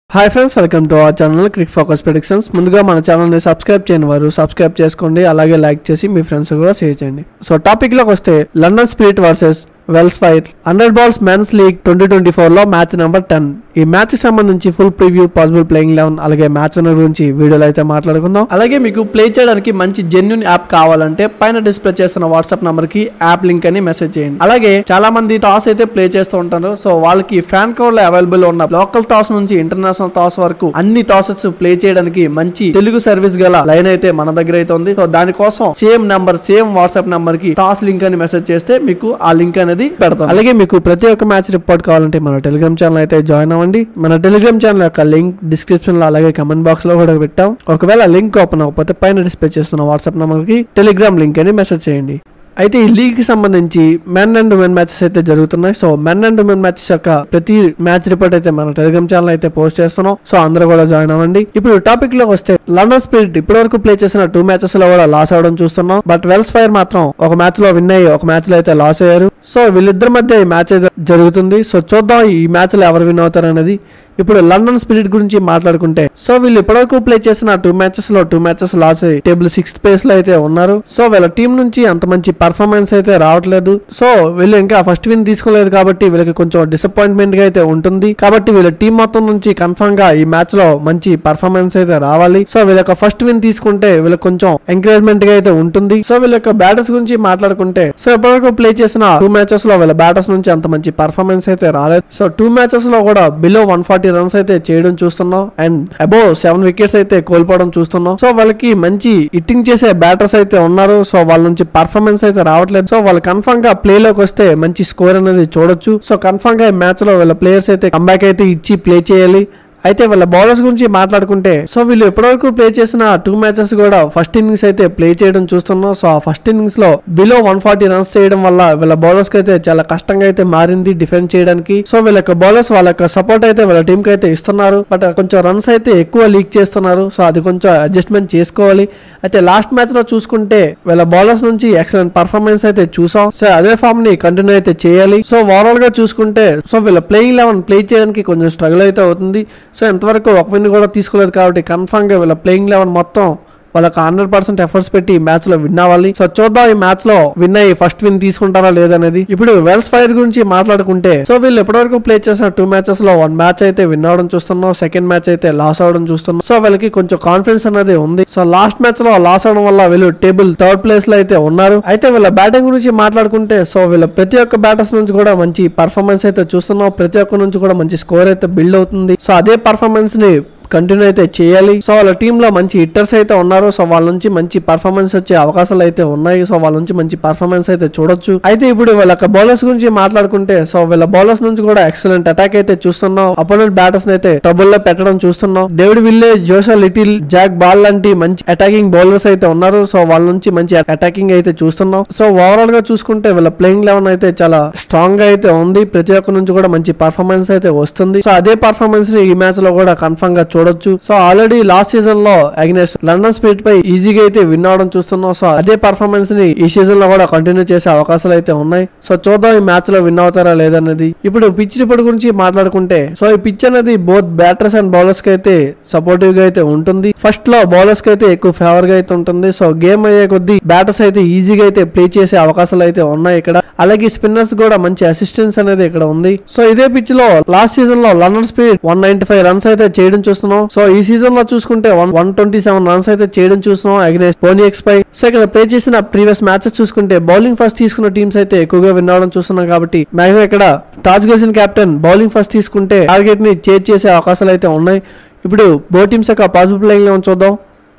hi friends welcome to our channel Crick Focus predictions ముందుగా మన ఛానల్ని సబ్స్క్రైబ్ చేయని వారు సబ్స్క్రైబ్ చేసుకోండి అలాగే లైక్ చేసి మీ ఫ్రెండ్స్ కూడా షేర్ చేయండి సో టాపిక్ లోకి వస్తే London Spirit versus Welsh Fire hundred balls men's league twenty twenty four లో మ్యాచ్ నెంబర్ టెన్ ఈ మ్యాచ్ కి సంబంధించి full preview possible playing eleven అలాగే మ్యాచ్ గురించి వీడియోలో అయితే మాట్లాడుకుందాం అలాగే మీకు ప్లే చేయడానికి మంచి జెన్యున్ యాప్ కావాలంటే పైన డిస్ప్లే చేస్తున్న వాట్సాప్ నంబర్ కి యాప్ లింక్ అని మెసేజ్ చేయండి అలాగే చాలా మంది టాస్ అయితే ప్లే చేస్తూ ఉంటారు సో వాళ్ళకి ఫ్యాన్ కోడ్ లో అవైలబుల్ ఉన్న లోకల్ టాస్ నుంచి ఇంటర్నేషనల్ టాస్ వరకు అన్ని టాసెస్ ప్లే చేయడానికి మంచి తెలుగు సర్వీస్ గల లైన్ అయితే మన దగ్గర అయితే ఉంది సో దానికోసం same number same WhatsApp number కి టాస్ లింక్ అని మెసేజ్ చేస్తే మీకు ఆ లింక్ అనేది పెడతాం అలాగే మీకు ప్రతి ఒక్క మ్యాచ్ రిపోర్ట్ కావాలంటే మన టెలిగ్రామ్ ఛానల్ అయితే జాయిన్ అవ్వండి మన టెలిగ్రామ్ ఛానల్ యొక్క లింక్ డిస్క్రిప్షన్ లో అలాగే కమెంట్ బాక్స్ లో కూడా పెట్టాం ఒకవేళ లింక్ ఓపెన్ అవ్వకపోతే పైన డిస్ప్లే చేస్తున్న వాట్సాప్ నంబర్ కి టెలిగ్రామ్ లింక్ అని మెసేజ్ చేయండి అయితే ఈ లీగ్ కి సంబంధించి మెన్ అండ్ ఉమెన్ మ్యాచెస్ అయితే జరుగుతున్నాయి so men and women matches యొక్క ప్రతి మ్యాచ్ రిపోర్ట్ అయితే మన టెలిగ్రామ్ ఛానల్ అయితే పోస్ట్ చేస్తున్నాం సో అందరూ కూడా జాయిన్ అవ్వండి ఇప్పుడు టాపిక్ లో వస్తే లండన్ స్పిరిట్ ఇప్పటి వరకు ప్లే చేసిన టూ మ్యాచెస్ లో కూడా లాస్ అవడం చూస్తున్నాం బట్ వెల్స్ ఫైర్ మాత్రం ఒక మ్యాచ్ లో విన్ అయ్యి ఒక మ్యాచ్ లో అయితే లాస్ అయ్యారు సో వీళ్ళిద్దరి మధ్య ఈ మ్యాచ్ అయితే జరుగుతుంది సో చూద్దాం ఈ మ్యాచ్ లో ఎవరు విన్ అవుతారు అనేది ఇప్పుడు లండన్ స్పిరిట్ గురించి మాట్లాడుకుంటే సో వీళ్ళు ఇప్పటివరకు ప్లే చేసిన టూ మ్యాచెస్ లో టూ మ్యాచెస్ లాస్ అయ్యి టేబుల్ సిక్స్త్ ప్లేస్ లో అయితే ఉన్నారు సో వీళ్ళ టీం నుంచి అంత మంచి పర్ఫార్మెన్స్ అయితే రావట్లేదు సో వీళ్ళు ఇంకా ఫస్ట్ విన్ తీసుకోలేదు కాబట్టి వీళ్ళకి కొంచెం డిసప్పాయింట్మెంట్ గా అయితే ఉంటుంది కాబట్టి వీళ్ళ టీం మొత్తం నుంచి కన్ఫర్మ్ గా ఈ మ్యాచ్ లో మంచి పర్ఫార్మెన్స్ అయితే రావాలి సో వీళ్ళ యొక్క ఫస్ట్ విన్ తీసుకుంటే వీళ్ళకి కొంచెం ఎంకరేజ్మెంట్ గా అయితే ఉంటుంది సో వీళ్ళ యొక్క బ్యాటర్స్ గురించి మాట్లాడుకుంటే సో ఇప్పటివరకు ప్లే చేసిన టూ మ్యాచెస్ లో వీళ్ళ బ్యాటర్స్ నుంచి అంత మంచి పర్ఫార్మెన్స్ అయితే రాలేదు సో టూ మ్యాచెస్ లో కూడా బిలో వన్ ఫార్టీ రన్స్ అయితే చేయడం చూస్తున్నాం అండ్ అబో సెవెన్ వికెట్స్ అయితే కోల్పోవడం చూస్తున్నాం సో వాళ్ళకి మంచి హిట్టింగ్ చేసే బ్యాటర్స్ అయితే ఉన్నారు సో వాళ్ళ నుంచి పర్ఫార్మెన్స్ అయితే రావట్లేదు సో వాళ్ళు కన్ఫర్మ్ గా ప్లే లోకి వస్తే మంచి స్కోర్ అనేది చూడొచ్చు సో కన్ఫర్మ్ గా ఈ మ్యాచ్ లో వీళ్ళ ప్లేయర్స్ అయితే కంబ్యాక్ అయితే ఇచ్చి ప్లే చేయాలి అయితే వీళ్ళ బౌలర్స్ గురించి మాట్లాడుకుంటే సో వీళ్ళు ఎప్పటివరకు ప్లే చేసిన టూ మ్యాచెస్ కూడా ఫస్ట్ ఇన్నింగ్స్ అయితే ప్లే చేయడం చూస్తున్నాం సో ఆ ఫస్ట్ ఇన్నింగ్స్ లో బిలో వన్ ఫార్టీ రన్స్ చేయడం వల్ల వీళ్ళ బౌలర్స్ కి అయితే చాలా కష్టంగా అయితే మారింది డిఫెండ్ చేయడానికి సో వీళ్ళ యొక్క బౌలర్స్ వాళ్ళ యొక్క సపోర్ట్ అయితే వీళ్ళ టీం కి అయితే ఇస్తున్నారు బట్ కొంచెం రన్స్ అయితే ఎక్కువ లీక్ చేస్తున్నారు సో అది కొంచెం అడ్జస్ట్మెంట్ చేసుకోవాలి అయితే లాస్ట్ మ్యాచ్ లో చూసుకుంటే వీళ్ళ బౌలర్స్ నుంచి ఎక్సలెంట్ పర్ఫార్మెన్స్ అయితే చూసాం సో అదే ఫామ్ ని కంటిన్యూ అయితే చేయాలి సో ఓవరాల్ గా చూసుకుంటే సో వీళ్ళ ప్లేయింగ్ లెవెన్ ప్లే చేయడానికి కొంచెం స్ట్రగుల్ అయితే అవుతుంది సో ఎంతవరకు ఒక విన్ కూడా తీసుకోలేదు కాబట్టి కన్ఫర్మ్ గా వీళ్ళ ప్లేయింగ్ లెవెన్ మొత్తం వాళ్ళకి హండ్రెడ్ పర్సెంట్ ఎఫర్ట్స్ పెట్టి ఈ మ్యాచ్ లో విన్ అవ్వాలి సో చూద్దాం ఈ మ్యాచ్ లో విన్ అయ్యి ఫస్ట్ విన్ తీసుకుంటారా లేదనేది ఇప్పుడు వెల్స్ ఫైర్ గురించి మాట్లాడుకుంటే సో వీళ్ళు ఎప్పటివరకు ప్లే చేసిన టూ మ్యాచెస్ లో వన్ మ్యాచ్ అయితే విన్ అవడం చూస్తున్నాం సెకండ్ మ్యాచ్ అయితే లాస్ అవడం చూస్తున్నాం సో వీళ్ళకి కొంచెం కాన్ఫిడెన్స్ అనేది ఉంది సో లాస్ట్ మ్యాచ్ లో లాస్ అవడం వల్ల వీళ్ళు టేబుల్ థర్డ్ ప్లేస్ లో అయితే ఉన్నారు అయితే వీళ్ళ బ్యాటింగ్ గురించి మాట్లాడుకుంటే సో వీళ్ళ ప్రతి ఒక్క బ్యాటర్స్ నుంచి కూడా మంచి పర్ఫార్మెన్స్ అయితే చూస్తున్నాం ప్రతి ఒక్క నుంచి కూడా మంచి స్కోర్ అయితే బిల్డ్ అవుతుంది సో అదే పర్ఫార్మెన్స్ ని కంటిన్యూ అయితే చేయాలి సో వాళ్ళ టీంలో మంచి హిట్టర్స్ అయితే ఉన్నారు సో వాళ్ళ నుంచి మంచి పర్ఫార్మెన్స్ వచ్చే అవకాశాలు అయితే ఉన్నాయి సో వాళ్ళ నుంచి మంచి పర్ఫార్మెన్స్ అయితే చూడొచ్చు అయితే ఇప్పుడు వీళ్ళ బౌలర్స్ గురించి మాట్లాడుకుంటే సో వీళ్ళ బౌలర్స్ నుంచి కూడా ఎక్సలెంట్ అటాక్ అయితే చూస్తున్నాం అపోనెంట్ బ్యాటర్స్ అయితే ట్రబుల్ లో పెట్టడం చూస్తున్నాం David Willey Josh Little Jake Ball లాంటి మంచి అటాకింగ్ బౌలర్స్ అయితే ఉన్నారు సో వాళ్ళ నుంచి మంచి అటాకింగ్ అయితే చూస్తున్నాం సో ఓవరాల్ గా చూసుకుంటే వీళ్ళ ప్లేయింగ్ లెవెన్ అయితే చాలా స్ట్రాంగ్ గా అయితే ఉంది ప్రతి ఒక్క నుంచి కూడా మంచి పర్ఫార్మెన్స్ అయితే వస్తుంది సో అదే పర్ఫార్మెన్స్ ని ఈ మ్యాచ్ లో కూడా కన్ఫర్మ్ గా చూడొచ్చు సో ఆల్రెడీ లాస్ట్ సీజన్ లో అగ్నెస్ట్ లండన్ స్పిరిట్ పై ఈజీగా అయితే విన్ అవడం చూస్తున్నాం సో అదే పర్ఫార్మెన్స్ ని ఈ సీజన్ లో కూడా కంటిన్యూ చేసే అవకాశాలు అయితే ఉన్నాయి సో చూద్దాం ఈ మ్యాచ్ లో విన్ అవుతారా లేదన్నది ఇప్పుడు పిచ్ రిపోర్ట్ గురించి మాట్లాడుకుంటే సో ఈ పిచ్ అనేది బోత్ బ్యాటర్స్ అండ్ బౌలర్స్ కి అయితే సపోర్టివ్ గా అయితే ఉంటుంది ఫస్ట్ లో బౌలర్స్ కి అయితే ఎక్కువ ఫేవర్ గా అయితే ఉంటుంది సో గేమ్ అయ్యే కొద్దీ బ్యాటర్స్ అయితే ఈజీగా అయితే ప్లే చేసే అవకాశాలు అయితే ఉన్నాయి ఇక్కడ అలాగే స్పిన్నర్స్ కూడా మంచి అసిస్టెన్స్ అనేది ఇక్కడ ఉంది సో ఇదే పిచ్ లో లాస్ట్ సీజన్ లో London Spirit one ninety five runs అయితే చేయడం చూస్తున్నాం సో ఈ సీజన్ లో చూసుకుంటే one one twenty seven runs అయితే చేయడం చూస్తున్నాం అగ్నేస్ట్ పోనీ ఎక్స్ పై సో ఇక్కడ ప్లే చేసిన ప్రీవియస్ మ్యాచెస్ చూసుకుంటే బౌలింగ్ ఫస్ట్ తీసుకున్న టీమ్స్ అయితే ఎక్కువగా విన్ అవడం చూస్తున్నాం కాబట్టి మాక్సిమం ఇక్కడ టాస్ గెలిచిన కెప్టెన్ బౌలింగ్ ఫస్ట్ తీసుకుంటే టార్గెట్ ని చేజ్ చేసే అవకాశాలు అయితే ఉన్నాయి ఇప్పుడు బో టీమ్స్ యొక్క పాసిబుల్ ప్లేయింగ్ లో చూద్దాం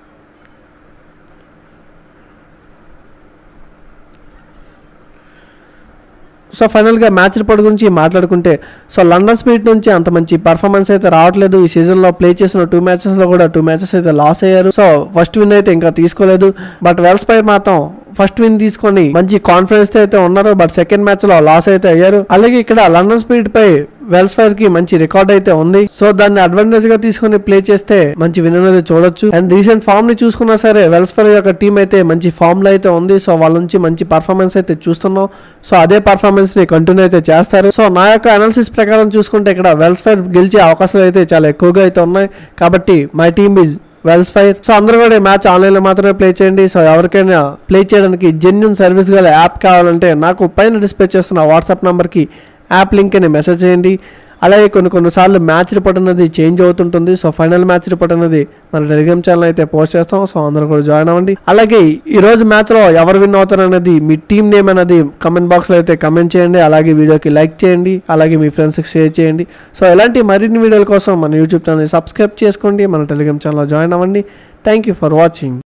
సో ఫైనల్గా మ్యాచ్ రిపోర్ట్ గురించి మాట్లాడుకుంటే సో లండన్ స్పీడ్ నుంచి అంత మంచి పర్ఫార్మెన్స్ అయితే రావట్లేదు ఈ సీజన్లో ప్లే చేసిన టూ మ్యాచెస్లో కూడా టూ మ్యాచెస్ అయితే లాస్ అయ్యారు సో ఫస్ట్ విన్ అయితే ఇంకా తీసుకోలేదు బట్ వెల్స్ పై మాత్రం ఫస్ట్ విన్ తీసుకొని మంచి కాన్ఫిడెన్స్ తో అయితే ఉన్నారు బట్ సెకండ్ మ్యాచ్ లో లాస్ అయితే అయ్యారు అలాగే ఇక్కడ లండన్ స్పీడ్ పై వెల్స్ ఫైర్ కి మంచి రికార్డ్ అయితే ఉంది సో దాన్ని అడ్వాంటేజ్ గా తీసుకొని ప్లే చేస్తే మంచి విన్ అనేది చూడొచ్చు అండ్ రీసెంట్ ఫామ్ ని చూసుకున్నా సరే వెల్స్ ఫైర్ యొక్క టీం అయితే మంచి ఫామ్ లో అయితే ఉంది సో వాళ్ళ నుంచి మంచి పర్ఫార్మెన్స్ అయితే చూస్తున్నాం సో అదే పర్ఫార్మెన్స్ ని కంటిన్యూ అయితే చేస్తారు సో నా యొక్క అనాలిసిస్ ప్రకారం చూసుకుంటే ఇక్కడ వెల్స్ ఫైర్ గెలిచే అవకాశాలు అయితే చాలా ఎక్కువగా అయితే ఉన్నాయి కాబట్టి my team is Welsh Fire so అందరూ కూడా ఈ మ్యాచ్ ఆన్లైన్ లో మాత్రమే ప్లే చేయండి సో ఎవరికైనా ప్లే చేయడానికి జెన్యున్ సర్వీస్ గల యాప్ కావాలంటే నాకు పైన డిస్ప్లే చేస్తున్న వాట్సాప్ నంబర్కి యాప్ లింక్ అని మెసేజ్ చేయండి అలాగే కొన్ని కొన్నిసార్లు మ్యాచ్ రిపోర్ట్ అనేది చేంజ్ అవుతుంటుంది సో ఫైనల్ మ్యాచ్ రిపోర్ట్ అనేది మన టెలిగ్రామ్ ఛానల్ అయితే పోస్ట్ చేస్తాం సో అందరూ కూడా జాయిన్ అవ్వండి అలాగే ఈ రోజు మ్యాచ్ లో ఎవరు విన్ అవుతారు అనేది మీ టీం నేమ్ అనేది కమెంట్ బాక్స్ లో అయితే కమెంట్ చేయండి అలాగే వీడియోకి లైక్ చేయండి అలాగే మీ ఫ్రెండ్స్కి షేర్ చేయండి సో ఇలాంటి మరిన్ని వీడియోల కోసం మన యూట్యూబ్ ఛానల్ సబ్స్క్రైబ్ చేసుకోండి మన టెలిగ్రామ్ ఛానల్లో జాయిన్ అవ్వండి థ్యాంక్ యూ ఫర్ వాచింగ్